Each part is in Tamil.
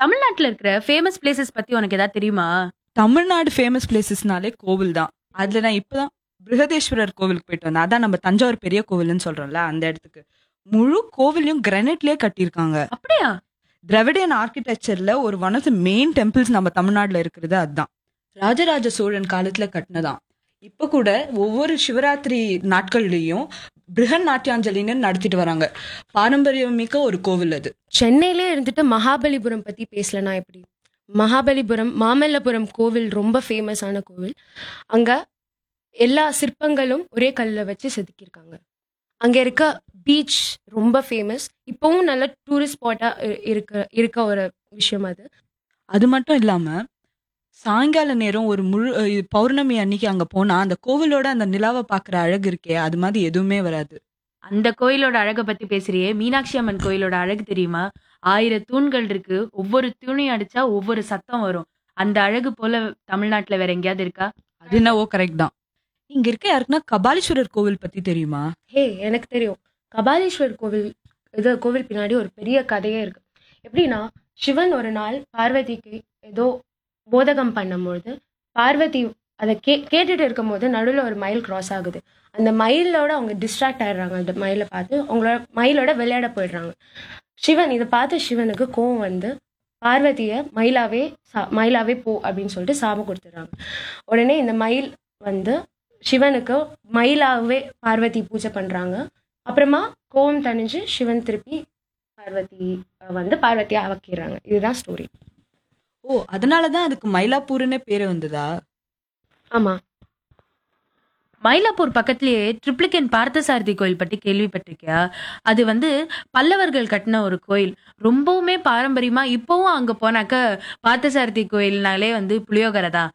தமிழ்நாட்டுல இருக்கிற ஃபேமஸ் பிளேசஸ் பத்தி உனக்கு ஏதாவது தெரியுமா தமிழ்நாடு ஃபேமஸ் பிளேசஸ்னாலே கோவில் தான் அதுல நான் இப்பதான் பிருகதேஸ்வரர் கோவிலுக்கு போயிட்டு வந்தேன் அதான் நம்ம தஞ்சாவூர் பெரிய கோவில்னு சொல்றோம்ல அந்த இடத்துக்கு முழு கோவிலையும் கிரானைட்லயே கட்டியிருக்காங்க அப்படியா திராவிடியன் ஆர்கிடெக்சர்ல ஒரு one of the main temples நம்ம தமிழ்நாட்டுல இருக்கிறது அதுதான் ராஜராஜ சோழன் காலத்துல கட்டினதாம் இப்ப கூட ஒவ்வொரு சிவராத்திரி நாட்கள்லயும் பிருகன் நாட்டியாஞ்சலின்னு நடத்திட்டு வராங்க பாரம்பரியமிக்க ஒரு கோவில் அது சென்னையிலே இருந்துட்டு மகாபலிபுரம் பத்தி பேசலனா எப்படி மகாபலிபுரம் மாமல்லபுரம் கோவில் ரொம்ப ஃபேமஸான கோவில் அங்க எல்லா சிற்பங்களும் ஒரே கல்ல வச்சு செதுக்கியிருக்காங்க அங்க இருக்க பீச் ரொம்ப ஃபேமஸ் இப்பவும் நல்ல டூரிஸ்ட் ஸ்பாட்டா இருக்க இருக்க ஒரு விஷயம் அது அது மட்டும் இல்லாம சாயங்கால நேரம் ஒரு முழு அஹ் பௌர்ணமி அன்னைக்கு அங்க போனா அந்த கோவிலோட அந்த நிலாவை பாக்குற அழகு இருக்கே அது மாதிரி எதுவுமே வராது அந்த கோயிலோட அழகை பத்தி பேசுறியே மீனாட்சி அம்மன் கோயிலோட அழகு தெரியுமா ஆயிரம் தூண்கள் இருக்கு ஒவ்வொரு தூணையும் அடிச்சா ஒவ்வொரு சத்தம் வரும் அந்த அழகு போல தமிழ்நாட்டுல வேற எங்கேயாவது இருக்கா அது என்னவோ கரெக்ட் தான் இங்க இருக்க யாருக்குன்னா கபாலீஸ்வரர் கோவில் பத்தி தெரியுமா ஹே எனக்கு தெரியும் கபாலீஸ்வர் கோவில் இது கோவில் பின்னாடி ஒரு பெரிய கதையே இருக்கு எப்படின்னா சிவன் ஒரு நாள் பார்வதிக்கு ஏதோ போதகம் பண்ணும்பொழுது பார்வதி அதை கே கேட்டுட்டு இருக்கும்போது நடுவில் ஒரு மயில் கிராஸ் ஆகுது அந்த மயிலோட அவங்க டிஸ்ட்ராக்ட் ஆயிடுறாங்க அந்த மயிலை பார்த்து அவங்களோட மயிலோட விளையாட போயிடுறாங்க சிவன் இதை பார்த்து சிவனுக்கு கோவம் வந்து பார்வதியை மயிலாவே சா மயிலாவே போ அப்படின்னு சொல்லிட்டு சாபம் கொடுத்துட்றாங்க உடனே இந்த மயில் வந்து சிவனுக்கு மயிலாவே பார்வதி பூஜை பண்றாங்க அப்புறமா கோவம் தணிஞ்சு சிவன் திருப்பி பார்வதி அஹ், வந்து பார்வதியை அவக்கிறாங்க இதுதான் ஸ்டோரி ஓ அதனாலதான் அதுக்கு மயிலாப்பூர்னே பேரு வந்ததா ஆமா மயிலாப்பூர் பக்கத்திலேயே ட்ரிப்ளிகன் பார்த்தசாரதி கோயில் பத்தி கேள்விப்பட்டிருக்கியா அது வந்து பல்லவர்கள் கட்டின ஒரு கோயில் ரொம்பவுமே பாரம்பரியமா இப்பவும் அங்க போனாக்க பார்த்தசாரதி கோயில்னாலே வந்து புளியோகரை தான்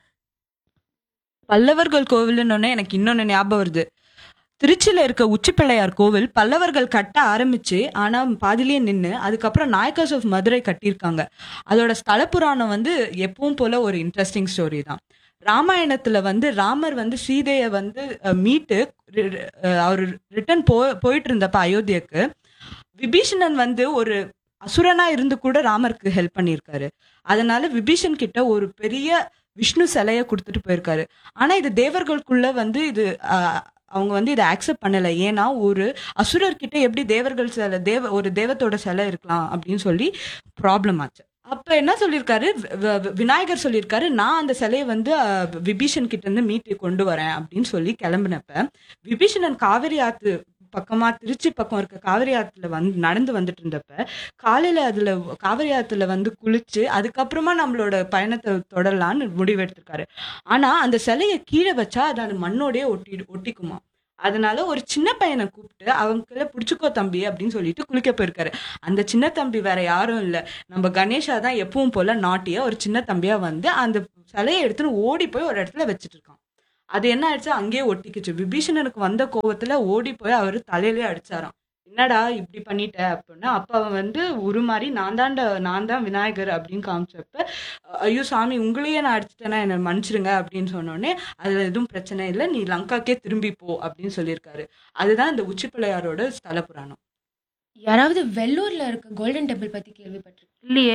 பல்லவர்கள் கோவில்னு எனக்கு இன்னொன்னு ஞாபகம் வருது திருச்சியில இருக்க உச்சிப்பிள்ளையார் கோவில் பல்லவர்கள் கட்ட ஆரம்பிச்சு ஆனா பாதிலேயே நின்னு அதுக்கப்புறம் நாயக்கர்ஸ் ஆஃப் மதுரை கட்டியிருக்காங்க அதோட ஸ்தல புராணம் வந்து எப்பவும் போல ஒரு இன்ட்ரெஸ்டிங் ஸ்டோரி தான் ராமாயணத்துல வந்து ராமர் வந்து சீதையை வந்து அஹ், மீட்டு ரி- அஹ், அவர் ரிட்டர்ன் போ போயிட்டு இருந்தப்ப அயோத்தியக்கு விபீஷணன் வந்து ஒரு அசுரனா இருந்து கூட ராமருக்கு ஹெல்ப் பண்ணியிருக்காரு அதனால விபீஷன் கிட்ட ஒரு பெரிய விஷ்ணு சிலையை கொடுத்துட்டு போயிருக்காரு ஆனா இது தேவர்களுக்குள்ள வந்து இது ஆஹ், அவங்க வந்து இதை அக்செப்ட் பண்ணல ஏன்னா ஒரு அசுரர்கிட்ட எப்படி தேவர்கள் சிலை தேவ ஒரு தேவத்தோட சிலை இருக்கலாம் அப்படின்னு சொல்லி ப்ராப்ளம் ஆச்சு அப்ப என்ன சொல்லியிருக்காரு வி- வி- விநாயகர் சொல்லியிருக்காரு நான் அந்த சிலையை வந்து ஆஹ், விபீஷன் கிட்ட இருந்து மீட்டு கொண்டு வரேன் அப்படின்னு சொல்லி கிளம்பினப்ப விபீஷணன் காவிரி ஆத்து பக்கமா திருச்சி பக்கம் இருக்க காவிரி ஆத்துல வந்து நடந்து வந்துட்டு இருந்தப்ப காலையில அதுல காவிரி ஆத்துல வந்து குளிச்சு அதுக்கப்புறமா நம்மளோட பயணத்தை தொடரலான்னு முடிவெடுத்திருக்காரு ஆனா அந்த சிலையை கீழே வச்சா அது அந்த மண்ணோடயே ஒட்டி ஒட்டிக்குமா அதனால ஒரு சின்ன பையனை கூப்பிட்டு அவங்கள பிடிச்சிக்கோ தம்பி அப்படின்னு சொல்லிட்டு குளிக்க போயிருக்காரு அந்த சின்ன தம்பி வேற யாரும் இல்ல நம்ம கணேஷா தான் எப்பவும் போல நாட்டிய ஒரு சின்ன தம்பியா வந்து அந்த சிலையை எடுத்துன்னு ஓடி போய் ஒரு இடத்துல வச்சுட்டு இருக்கான் அது என்ன ஆயிடுச்சு அங்கேயே ஒட்டிக்கிச்சு விபீஷணனுக்கு வந்த கோவத்துல ஓடி போய் அவரு தலையிலே அடிச்சாராம் என்னடா இப்படி பண்ணிட்ட அப்படின்னா அப்ப அவன் வந்து உருமாறி நான் தான்டா நான் தான் விநாயகர் அப்படின்னு காமிச்சப்ப ஐயோ சாமி உங்களையே நான் அடிச்சிட்டேன்னா என்னை மன்னிச்சிருங்க அப்படின்னு சொன்னோடனே அதுல எதுவும் பிரச்சனை இல்லை நீ லங்காக்கே திரும்பி போ அப்படின்னு சொல்லியிருக்காரு அதுதான் இந்த உச்சிப்பிள்ளையாரோட ஸ்தல புராணம் யாராவது வெள்ளூர்ல இருக்க கோல்டன் டெம்பிள் பத்தி கேள்விப்பட்டிருக்கேன் இல்லையே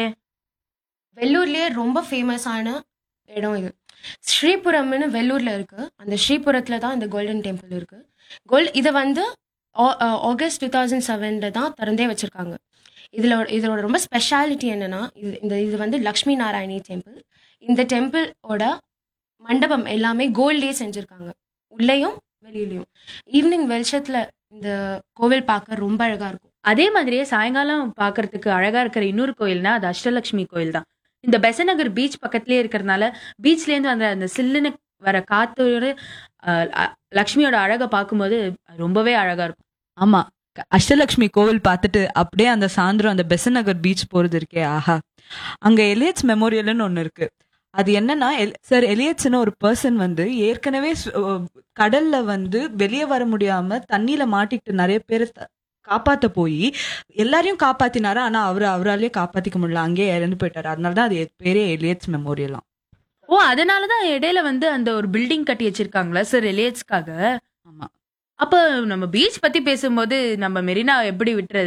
வெள்ளூர்லயே ரொம்ப ஃபேமஸான இடம் இது ஸ்ரீபுரம்னு வெள்ளூர்ல இருக்கு அந்த ஸ்ரீபுரத்துல தான் இந்த கோல்டன் டெம்பிள் இருக்கு கோல் இதை வந்து ஆ- ஆ- ஆகஸ்ட் டூ தௌசண்ட் செவன்ல தான் திறந்தே வச்சிருக்காங்க இதுல ஒரு- இதோட ரொம்ப ஸ்பெஷாலிட்டி என்னன்னா இது இந்த இது வந்து லக்ஷ்மி நாராயணி டெம்பிள் இந்த டெம்பிளோட மண்டபம் எல்லாமே கோல்ட்லேயே செஞ்சிருக்காங்க உள்ளேயும் வெளியிலயும் ஈவினிங் வெளிச்சத்துல இந்த கோவில் பார்க்க ரொம்ப அழகா இருக்கும் அதே மாதிரியே சாயங்காலம் பார்க்கிறதுக்கு அழகா இருக்கிற இன்னொரு கோயில்னா அது அஷ்டலட்சுமி கோயில் தான் இந்த பெசநகர் பீச் பக்கத்துலயே இருக்கிறதுனால பீச்ல இருந்து வந்த அந்த சில்லுன்னு வர காத்தோட அஹ், அ- லக்ஷ்மியோட அழகை பார்க்கும்போது ரொம்பவே அழகா இருக்கும் ஆமா க- அஷ்டலட்சுமி கோவில் பார்த்துட்டு அப்படியே அந்த சாயந்தரம் அந்த பெசநகர் பீச் போறது இருக்கே ஆஹா அங்க எலியட்ஸ் மெமோரியல்னு ஒண்ணு இருக்கு அது என்னன்னா சார் எலியட்ஸ்னு ஒரு பர்சன் வந்து ஏற்கனவே சு- அஹ் கடல்ல வந்து வெளியே வர முடியாம தண்ணியில மாட்டிக்கிட்டு நிறைய பேரை த- காப்பாத்த போய் எல்லாரையும் காப்பாத்தினாரு ஆனா அவரு அவராலேயே காப்பாத்திக்க முடியல அங்கேயே இறந்து போயிட்டாரு அதனாலதான் அது பேரே எலியட்ஸ் மெமோரியலாம் ஓ அதனாலதான் இடையில வந்து அந்த ஒரு பில்டிங் கட்டி வச்சிருக்காங்களா சார் எலியட்ஸ்க்காக ஆமா அப்ப நம்ம பீச் பத்தி பேசும்போது நம்ம மெரினா எப்படி விட்டுறது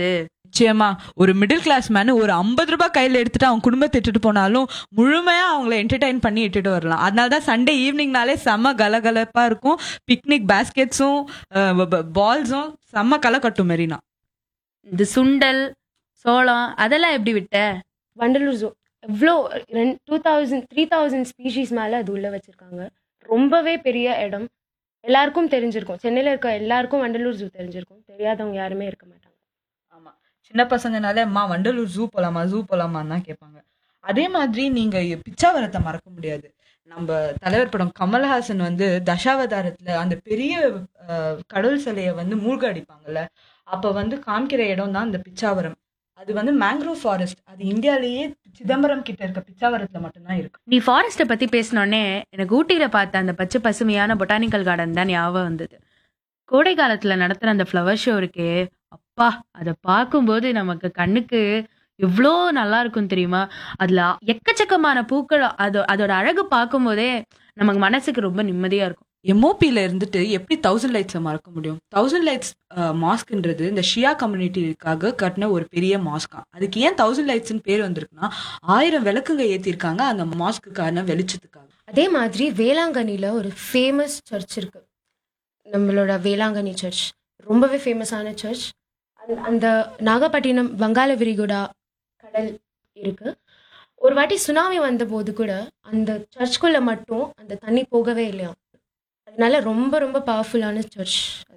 நிச்சயமா ஒரு மிடில் கிளாஸ் மேன் ஒரு ஐம்பது ரூபாய் கையில எடுத்துட்டு அவங்க குடும்பத்தை இட்டுட்டு போனாலும் முழுமையா அவங்கள என்டர்டைன் பண்ணி இட்டுட்டு வரலாம் அதனால தான் சண்டே ஈவினிங்னாலே செம்ம கலகலப்பா இருக்கும் பிக்னிக் பேஸ்கெட்ஸும் பால்ஸும் செம்ம களை கட்டும் மெரினா இந்த சுண்டல் சோளம் அதெல்லாம் எப்படி விட்ட வண்டலூர் ஜூ எவ்வளோ ரெண்டு two thousand three thousand species மேலே அது உள்ளே வச்சுருக்காங்க ரொம்பவே பெரிய இடம் எல்லாருக்கும் தெரிஞ்சிருக்கும் சென்னையில் இருக்க எல்லாருக்கும் வண்டலூர் ஜூ தெரிஞ்சிருக்கும் தெரியாதவங்க யாருமே இருக்க மாட்டாங்க ஆமா சின்ன பசங்கனாலே அம்மா வண்டலூர் ஜூ போலாமா ஜூ போலாமான்னு தான் கேட்பாங்க அதே மாதிரி நீங்க பிச்சாவரத்தை மறக்க முடியாது நம்ம தலைவர் படம் கமல்ஹாசன் வந்து தசாவதாரத்துல அந்த பெரிய அஹ், கடவுள் சிலையை வந்து மூழ்க அடிப்பாங்கல்ல அப்ப வந்து காமிக்கிற இடம் தான் இந்த பிச்சாவரம் அது வந்து மேங்க்ரோவ் ஃபாரஸ்ட் அது இந்தியாலேயே சிதம்பரம் கிட்ட இருக்க பிச்சாவரத்துல மட்டும்தான் இருக்கு நீ ஃபாரஸ்ட்டை பத்தி பேசினோடனே எனக்கு ஊட்டியில பார்த்த அந்த பச்சை பசுமையான பொட்டானிக்கல் கார்டன் தான் ஞாபகம் வந்தது கோடை காலத்துல நடத்துற அந்த ஃப்ளவர் ஷோ இருக்கே அப்பா அதை பார்க்கும்போது நமக்கு கண்ணுக்கு எவ்வளோ நல்லா இருக்கும் தெரியுமா அதுல எக்கச்சக்கமான பூக்கள் அது அதோட அழகு பார்க்கும்போதே நமக்கு மனசுக்கு ரொம்ப நிம்மதியா இருக்கும் எம்ஓபியில இருந்துட்டு எப்படி தௌசண்ட் லைட்ஸை மறக்க முடியும் தௌசண்ட் லைட்ஸ் மாஸ்க்ன்றது இந்த ஷியா கம்யூனிட்டிக்காக கட்டின ஒரு பெரிய மாஸ்கா அதுக்கு ஏன் தௌசண்ட் லைட்ஸ்னு பேர் வந்திருக்குன்னா ஆயிரம் விளக்குங்க ஏத்திருக்காங்க அந்த மாஸ்க்குக்கான வெளிச்சத்துக்காக அதே மாதிரி வேளாங்கண்ணியில் ஒரு ஃபேமஸ் சர்ச் இருக்கு நம்மளோட வேளாங்கண்ணி சர்ச் ரொம்பவே ஃபேமஸான சர்ச் அந்த அந்த நாகப்பட்டினம் வங்காள விரிகுடா கடல் இருக்கு ஒரு வாட்டி சுனாமி வந்தபோது கூட அந்த சர்ச்சுக்குள்ள மட்டும் அந்த தண்ணி போகவே இல்லையா அதனால ரொம்ப ரொம்ப பவர்ஃபுல்லான சர்ச்